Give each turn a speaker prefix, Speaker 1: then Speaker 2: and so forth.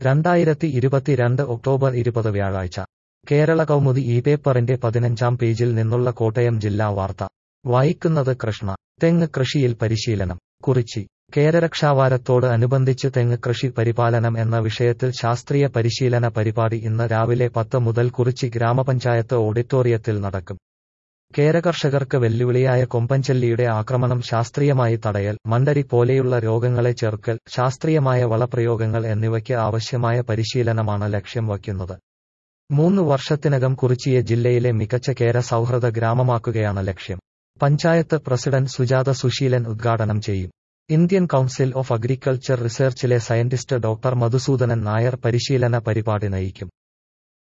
Speaker 1: രണ്ടായിരത്തി ഇരുപത്തിരണ്ട് ഒക്ടോബർ ഇരുപത് വ്യാഴാഴ്ച കേരള കൗമുദി ഈ പേപ്പറിന്റെ പതിനഞ്ചാം പേജിൽ നിന്നുള്ള കോട്ടയം ജില്ലാ വാർത്ത വായിക്കുന്നത് കൃഷ്ണ തെങ്ങ് കൃഷിയിൽ പരിശീലനം കുറിച്ചി കേരരക്ഷാവാരത്തോട് അനുബന്ധിച്ച് തെങ്ങ് കൃഷി പരിപാലനം എന്ന വിഷയത്തിൽ ശാസ്ത്രീയ പരിശീലന പരിപാടി ഇന്ന് രാവിലെ പത്ത് മുതൽ കുറിച്ചി ഗ്രാമപഞ്ചായത്ത് ഓഡിറ്റോറിയത്തിൽ നടക്കും കേരകർഷകർക്ക് വെല്ലുവിളിയായ കൊമ്പൻചെല്ലിയുടെ ആക്രമണം ശാസ്ത്രീയമായി തടയൽ മണ്ടരി പോലെയുള്ള രോഗങ്ങളെ ചെറുക്കൽ ശാസ്ത്രീയമായ വളപ്രയോഗങ്ങൾ എന്നിവയ്ക്ക് ആവശ്യമായ പരിശീലനമാണ് ലക്ഷ്യം വയ്ക്കുന്നത് മൂന്ന് വർഷത്തിനകം കുറിച്ചിയെ ജില്ലയിലെ മികച്ച കേര സൗഹൃദ ഗ്രാമമാക്കുകയാണ് ലക്ഷ്യം പഞ്ചായത്ത് പ്രസിഡന്റ് സുജാത സുശീലൻ ഉദ്ഘാടനം ചെയ്യും ഇന്ത്യൻ കൗൺസിൽ ഓഫ് അഗ്രികൾച്ചർ റിസർച്ചിലെ സയന്റിസ്റ്റ് ഡോക്ടർ മധുസൂദനൻ നായർ പരിശീലന പരിപാടി നയിക്കും